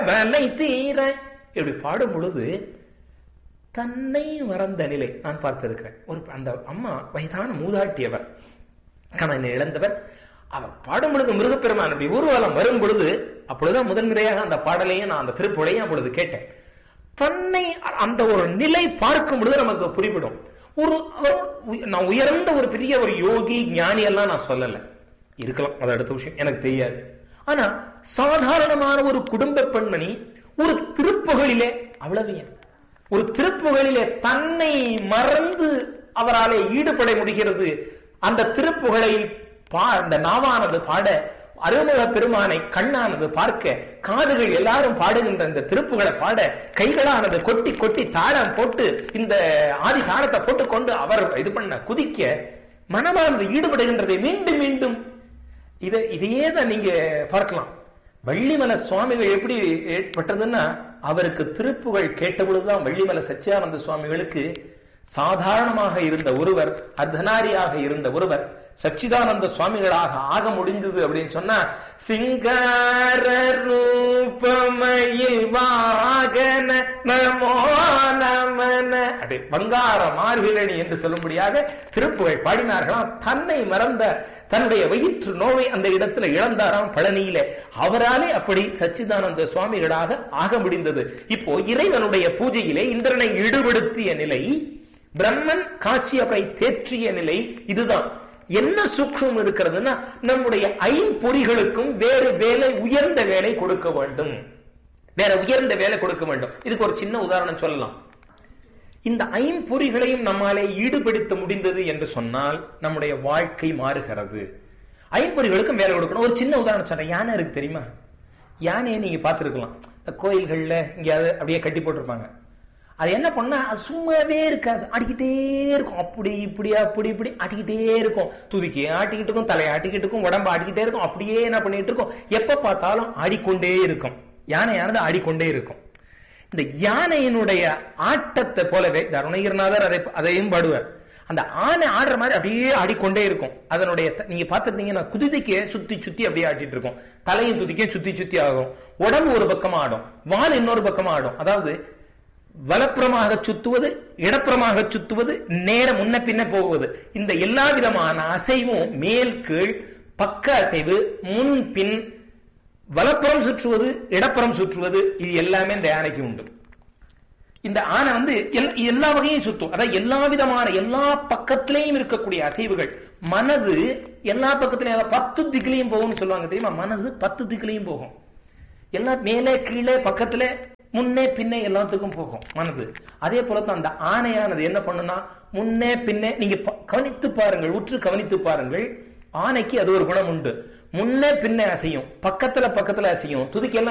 வலை தீர இப்படி பாடும் பொழுது தன்னை மறந்த நிலை நான் பார்த்திருக்கிறேன் ஒரு அந்த அம்மா வயதான மூதாட்டியவர் கணவனை இழந்தவர் அவர் பாடும் பொழுது மிருகப்பெருமான் அப்படி ஊர்வலம் வரும் பொழுது அப்பொழுதுதான் முதன்முறையாக அந்த பாடலையும் நான் அந்த திருப்புழையும் அப்பொழுது கேட்டேன் தன்னை அந்த ஒரு நிலை பார்க்கும் பொழுது நமக்கு புரிவிடும் ஒரு ஒரு- நான் உயர்ந்த ஒரு பெரிய ஒரு யோகி ஞானி எல்லாம் நான் சொல்லல இருக்கலாம் அது அடுத்த விஷயம் எனக்கு தெரியாது ஆனா சாதாரணமான ஒரு குடும்ப பெண்மணி ஒரு திருப்புகளிலே அவ்வளவு ஏன் ஒரு திருப்புகளிலே தன்னை மறந்து அவராலே ஈடுபட முடிகிறது அந்த திருப்புகழில் பா அந்த நாவானது பாட அருமக பெருமானை கண்ணானது பார்க்க காதுகள் எல்லாரும் பாடுகின்ற இந்த திருப்புகளை பாட கைகளானது கொட்டி கொட்டி தாளம் போட்டு இந்த ஆதி தாளத்தை போட்டுக்கொண்டு அவர் இது பண்ண குதிக்க மனமானது ஈடுபடுகின்றதை மீண்டும் மீண்டும் இதை இதையே தான் நீங்க பார்க்கலாம் வள்ளிமல சுவாமிகள் எப்படி ஏற்பட்டதுன்னா அவருக்கு திருப்புகள் கேட்டபொழுதுதான் வள்ளிமல சச்சியானந்த சுவாமிகளுக்கு சாதாரணமாக இருந்த ஒருவர் அர்த்தநாரியாக இருந்த ஒருவர் சச்சிதானந்த சுவாமிகளாக ஆக முடிந்தது அப்படின்னு சொன்னா சிங்கார ரூபமயில் வாகன நமோ நமன அப்படி பங்கார மார்பிரணி என்று சொல்லும்படியாக திருப்புகழ் பாடினார்களாம் தன்னை மறந்த தன்னுடைய வயிற்று நோவை அந்த இடத்துல இழந்தாராம் பழனியில அவராலே அப்படி சச்சிதானந்த சுவாமிகளாக ஆக முடிந்தது இப்போ இறைவனுடைய பூஜையிலே இந்திரனை ஈடுபடுத்திய நிலை பிரம்மன் காசியப்பை தேற்றிய நிலை இதுதான் என்ன சூக்ஷம் இருக்கிறதுன்னா நம்முடைய ஐம்பொறிகளுக்கும் வேறு வேலை உயர்ந்த வேலை கொடுக்க வேண்டும் வேற உயர்ந்த வேலை கொடுக்க வேண்டும் இதுக்கு ஒரு சின்ன உதாரணம் சொல்லலாம் இந்த ஐம்பொறிகளையும் நம்மாலே ஈடுபடுத்த முடிந்தது என்று சொன்னால் நம்முடைய வாழ்க்கை மாறுகிறது ஐம்பொறிகளுக்கும் வேலை கொடுக்கணும் ஒரு சின்ன உதாரணம் சொல்றேன் யானை இருக்கு தெரியுமா யானையை நீங்க பார்த்துருக்கலாம் இந்த கோயில்கள்ல எங்கேயாவது அப்படியே கட்டி போட்டிருப்பாங்க அது என்ன பண்ணா அது சும்மாவே இருக்காது ஆடிக்கிட்டே இருக்கும் அப்படி இப்படி அப்படி இப்படி ஆட்டிக்கிட்டே இருக்கும் துதிக்கி ஆட்டிக்கிட்டு இருக்கும் தலையை ஆட்டிக்கிட்டு இருக்கும் உடம்பு ஆட்டிக்கிட்டே இருக்கும் அப்படியே என்ன பண்ணிட்டு இருக்கும் எப்ப பார்த்தாலும் ஆடிக்கொண்டே இருக்கும் யானையானது ஆடிக்கொண்டே இருக்கும் இந்த யானையினுடைய ஆட்டத்தை போலவே இந்த அருணகிரிநாதர் அதை அதையும் பாடுவார் அந்த ஆனை ஆடுற மாதிரி அப்படியே ஆடிக்கொண்டே இருக்கும் அதனுடைய த- நீங்க பார்த்திருந்தீங்கன்னா குதிரைக்கு சுத்தி சுத்தி அப்படியே ஆட்டிட்டு இருக்கும் தலையும் துதிக்கே சுத்தி சுத்தி ஆகும் உடம்பு ஒரு பக்கம் ஆடும் வால் இன்னொரு பக்கம் ஆடும் அதாவது வலப்புறமாக சுத்துவது இடப்புறமாக சுத்துவது நேர முன்ன பின்ன போவது இந்த எல்லா விதமான அசைவும் மேல் கீழ் பக்க அசைவு முன் பின் வலப்புறம் சுற்றுவது இடப்புறம் சுற்றுவது இது எல்லாமே இந்த யானைக்கு உண்டு இந்த ஆனை வந்து எல்லா- எல்லா வகையும் சுத்தும் அதாவது எல்லா விதமான எல்லா பக்கத்திலையும் இருக்கக்கூடிய அசைவுகள் மனது எல்லா பக்கத்திலையும் அதாவது பத்து திக்கிலையும் போகும்னு சொல்லுவாங்க தெரியுமா மனது பத்து திக்கிலையும் போகும் எல்லா மேலே கீழே பக்கத்துல முன்னே பின்னே எல்லாத்துக்கும் போகும் மனது அதே போலதான் அந்த ஆணையானது என்ன பண்ணுனா முன்னே பின்னே நீங்க ப- கவனித்து பாருங்கள் உற்று கவனித்து பாருங்கள் ஆணைக்கு அது ஒரு குணம் உண்டு முன்னே பின்னே அசையும் பக்கத்துல பக்கத்துல அசையும் துதிக்கெல்லாம்